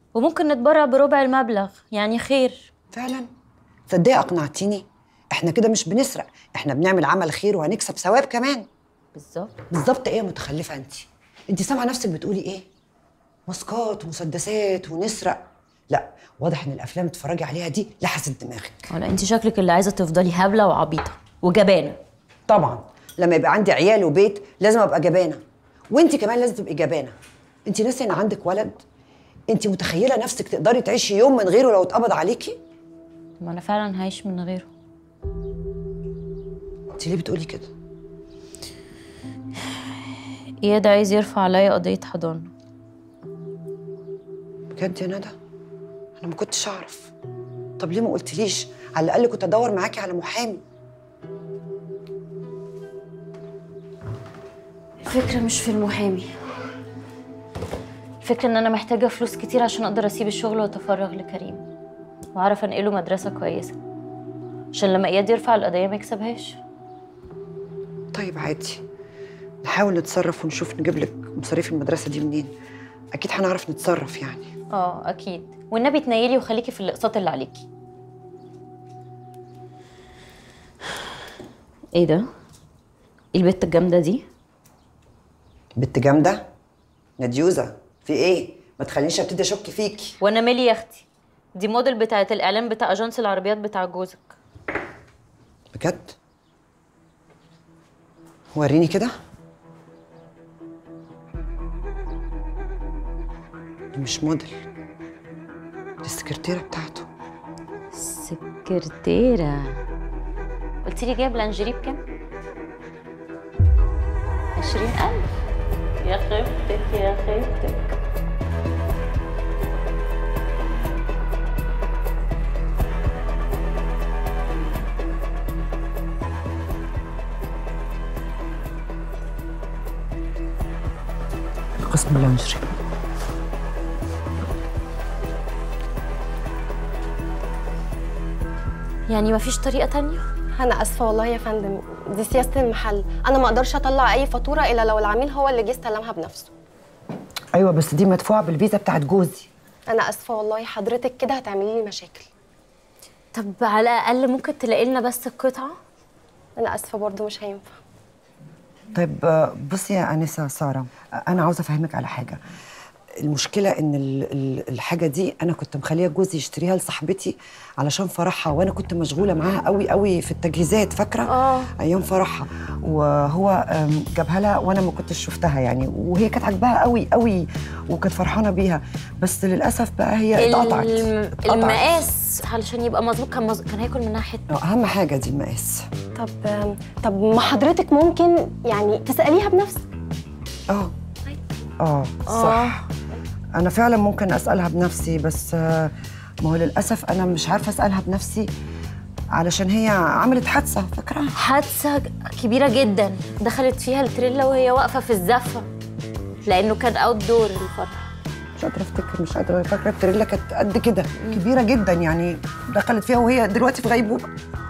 وممكن نتبرع بربع المبلغ يعني خير فعلا تصدقي اقنعتيني احنا كده مش بنسرق احنا بنعمل عمل خير وهنكسب ثواب كمان بالظبط بالظبط ايه يا متخلفه انت انت سامعه نفسك بتقولي ايه ماسكات ومسدسات ونسرق لا واضح ان الافلام اللي بتتفرجي عليها دي لحست دماغك ولا انت شكلك اللي عايزه تفضلي هبله وعبيطه وجبانه طبعا لما يبقى عندي عيال وبيت لازم ابقى جبانه وانت كمان لازم تبقي جبانه انت ناسيه ان عندك ولد انت متخيله نفسك تقدري تعيشي يوم من غيره لو اتقبض عليكي ما انا فعلا هعيش من غيره انت ليه بتقولي كده اياد عايز يرفع عليا قضيه حضانه بجد يا ندى انا ما كنتش اعرف طب ليه ما قلتليش على الاقل كنت ادور معاكي على محامي الفكره مش في المحامي الفكره ان انا محتاجه فلوس كتير عشان اقدر اسيب الشغل واتفرغ لكريم واعرف انقله مدرسه كويسه عشان لما اياد يرفع القضيه ما يكسبهاش طيب عادي نحاول نتصرف ونشوف نجيب لك مصاريف المدرسه دي منين اكيد هنعرف نتصرف يعني اه اكيد والنبي تنيلي وخليكي في الاقساط اللي عليكي ايه ده ايه البت الجامده دي بنت جامده نديوزه في ايه ما تخلينيش ابتدي اشك فيكي وانا مالي يا اختي دي موديل بتاعه الاعلان بتاع اجنس العربيات بتاع جوزك بجد وريني كده دي مش موديل دي السكرتيره بتاعته سكرتيرة قلت لي جايب لانجيري بكام؟ عشرين ألف يا خيبتك يا خيبتك قسم اللانجري يعني مفيش طريقة تانية؟ انا اسفه والله يا فندم دي سياسه المحل انا ما اقدرش اطلع اي فاتوره الا لو العميل هو اللي جه استلمها بنفسه ايوه بس دي مدفوعه بالفيزا بتاعت جوزي انا اسفه والله حضرتك كده هتعملي لي مشاكل طب على الأقل ممكن تلاقي لنا بس القطعة؟ انا اسفه برضو مش هينفع طيب آه، بصي يا انسه ساره انا عاوزه افهمك على حاجه المشكله ان ال- ال- الحاجه دي انا كنت مخليه جوزي يشتريها لصاحبتي علشان فرحها وانا كنت مشغوله معاها قوي قوي في التجهيزات فاكره آه. ايام فرحها وهو آم، جابها لها وانا ما كنتش شفتها يعني وهي كانت عاجباها قوي قوي وكانت فرحانه بيها بس للاسف بقى هي اتقطعت الم... اتقطعت. المقاس علشان يبقى مظبوط كان مظبوط كان هياكل منها حتة آه، اهم حاجه دي المقاس طب طب ما حضرتك ممكن يعني تساليها بنفسك اه اه صح انا فعلا ممكن اسالها بنفسي بس آه، ما هو للاسف انا مش عارفه اسالها بنفسي علشان هي عملت حادثه فاكره حادثة كبيرة جدا دخلت فيها التريلا وهي واقفة في الزفة لأنه كان اوت دور الفرح مش قادره افتكر مش قادره فاكره التريلا كانت قد كده كبيره جدا يعني دخلت فيها وهي دلوقتي في غيبوبه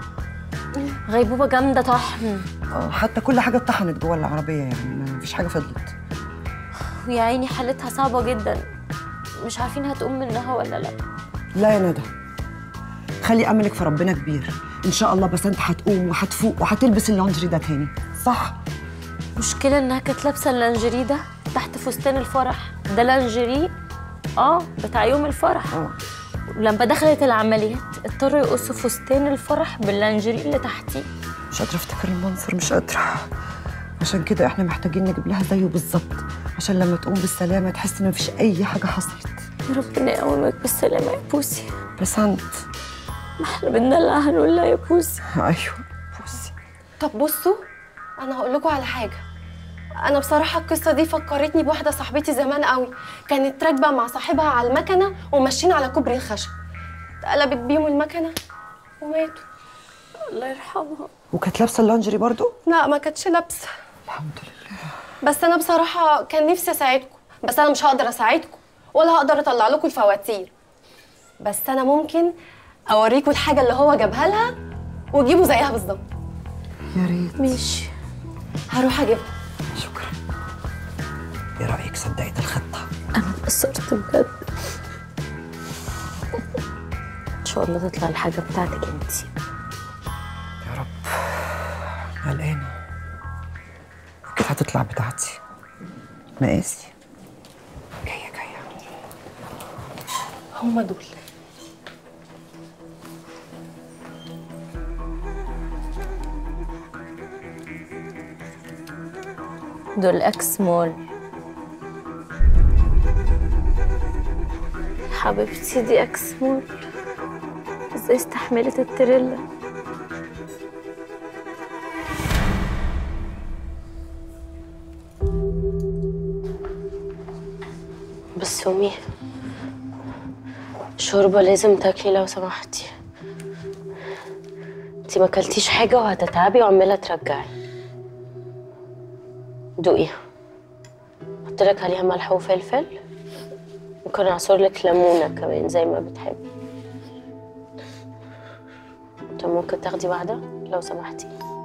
غيبوبة جامدة طحن آه، حتى كل حاجه اتطحنت جوه العربيه يعني ما فيش حاجه فضلت ويا عيني حالتها صعبة جدا مش عارفين هتقوم منها ولا لا لا يا ندى خلي املك في ربنا كبير ان شاء الله بس انت هتقوم وهتفوق وهتلبس اللونجري ده تاني صح المشكلة انها كانت لابسة اللانجيري ده تحت فستان الفرح ده لانجيري اه بتاع يوم الفرح اه ولما دخلت العمليات اضطروا يقصوا فستان الفرح باللانجيري اللي تحتيه مش قادرة افتكر المنظر مش قادرة عشان كده احنا محتاجين نجيب لها زيه بالظبط عشان لما تقوم بالسلامة تحس ان مفيش أي حاجة حصلت ربنا يقومك بالسلامة يا بوسي بس انت ما احنا بندلعها نقول لها يا بوسي ايوه بصي طب بصوا انا هقول لكم على حاجه انا بصراحه القصه دي فكرتني بواحده صاحبتي زمان قوي كانت راكبه مع صاحبها على المكنه وماشيين على كوبري الخشب اتقلبت بيهم المكنه وماتوا الله يرحمها وكانت لابسة اللانجري برضو لا ما كانتش لابسه الحمد لله بس انا بصراحه كان نفسي اساعدكم بس انا مش هقدر اساعدكم ولا هقدر اطلع لكم الفواتير بس انا ممكن اوريكم الحاجه اللي هو جابها لها وتجيبوا زيها بالظبط يا ريت ماشي هروح اجيبها شكرا ايه رأيك صدقت الخطة انا اتأثرت بجد أول ما تطلع الحاجة بتاعتك انتي يا رب قلقانة أكيد هتطلع بتاعتي مقاسي جاية جاية هما دول دول اكس مول حبيبتي دي اكس مول ازاي استحملت التريلا بس أمي شوربة لازم تاكلي لو سمحتي انتي ما اكلتيش حاجة وهتتعبي وعمالة ترجعي دوقيها احط لك عليها ملح وفلفل ممكن اعصر لك ليمونه كمان زي ما بتحبي طب ممكن تاخدي واحده لو سمحتي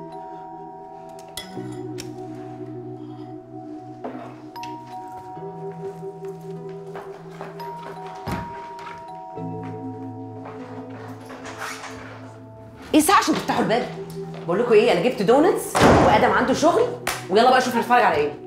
ايه الساعه عشان تفتحوا الباب بقول لكم ايه انا جبت دونتس وادم عنده شغل ويلا بقى شوف نتفرج على ايه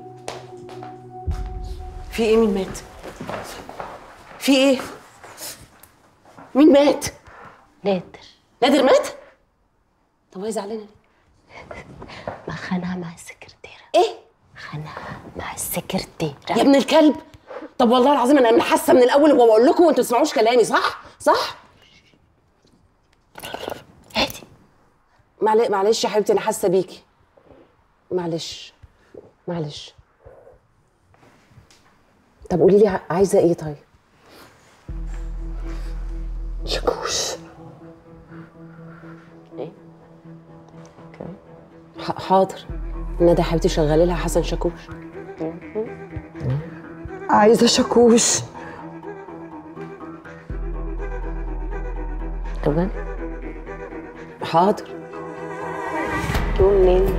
في ايه مين مات في ايه مين مات نادر نادر مات طب وهي زعلانه ليه ما خانها مع السكرتيره ايه خانها مع السكرتيره يا ابن الكلب طب والله العظيم انا حاسه من الاول وبقول لكم وانتوا ما تسمعوش كلامي صح صح هادي معل- معلش يا حبيبتي انا حاسه بيكي معلش معلش طب قولي لي ع- عايزه ايه طيب شكوش ايه ح- حاضر ندى حبيبتي شغالي لها حسن شاكوش عايزة شاكوش بجد حاضر تقوم منين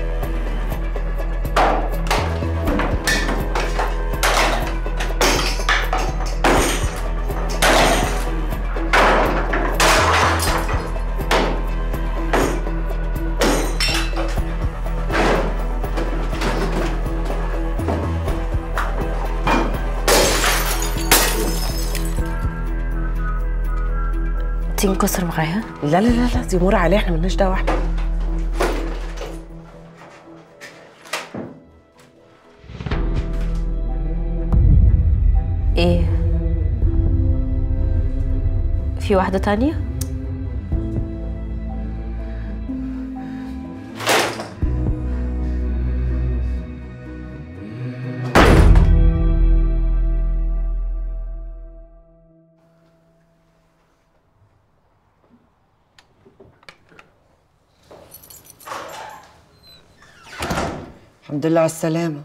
تنكسر معاها لا لا لا لا دي امور عليها احنا مالناش دعوه احنا ايه في واحدة تانية؟ الحمد لله على السلامة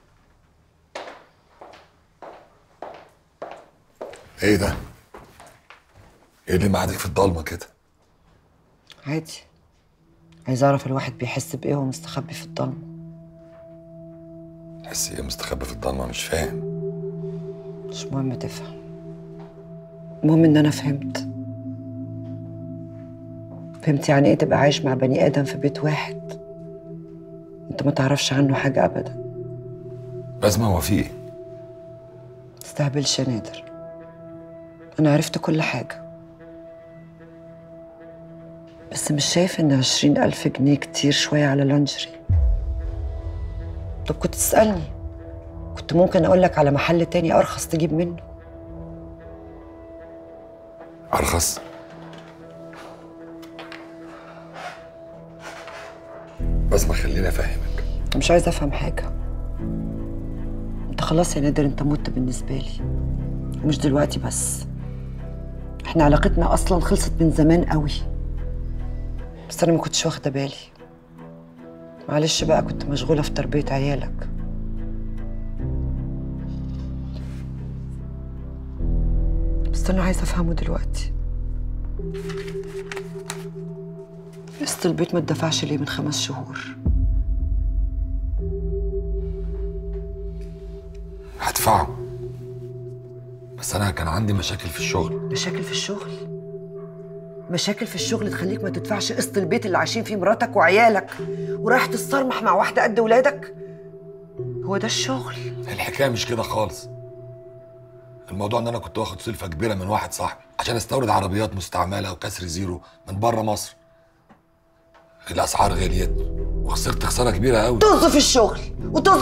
ايه ده؟ ايه اللي معادك في الضلمه كده؟ عادي عايز أعرف الواحد بيحس بإيه وهو مستخبي في الضلمة تحس ايه مستخبي في الضلمه مش فاهم مش مهم تفهم المهم إن أنا فهمت فهمت يعني إيه تبقى عايش مع بني آدم في بيت واحد أنت ما تعرفش عنه حاجة أبدا بسمة هو في ايه؟ تستهبلش يا نادر أنا عرفت كل حاجة بس مش شايف إن عشرين ألف جنيه كتير شوية على لانجري طب كنت تسألني كنت ممكن أقولك على محل تاني أرخص تجيب منه ارخص بسمة خليني افهمك مش عايزة أفهم حاجة أنت خلاص يا نادر أنت مت بالنسبة لي ومش دلوقتي بس إحنا علاقتنا أصلا خلصت من زمان قوي بس أنا ما كنتش واخدة بالي معلش بقى كنت مشغولة في تربية عيالك بس أنا عايزة أفهمه دلوقتي قسط البيت ما اتدفعش ليه من خمس شهور هدفعه بس انا كان عندي مشاكل في الشغل مشاكل في الشغل مشاكل في الشغل تخليك ما تدفعش قسط البيت اللي عايشين فيه مراتك وعيالك ورايح تتصرمح مع واحده قد ولادك هو ده الشغل الحكايه مش كده خالص الموضوع ان انا كنت واخد سلفه كبيره من واحد صاحبي عشان استورد عربيات مستعمله وكسر زيرو من بره مصر الاسعار غليت وخسرت خساره كبيره قوي طز في الشغل وطز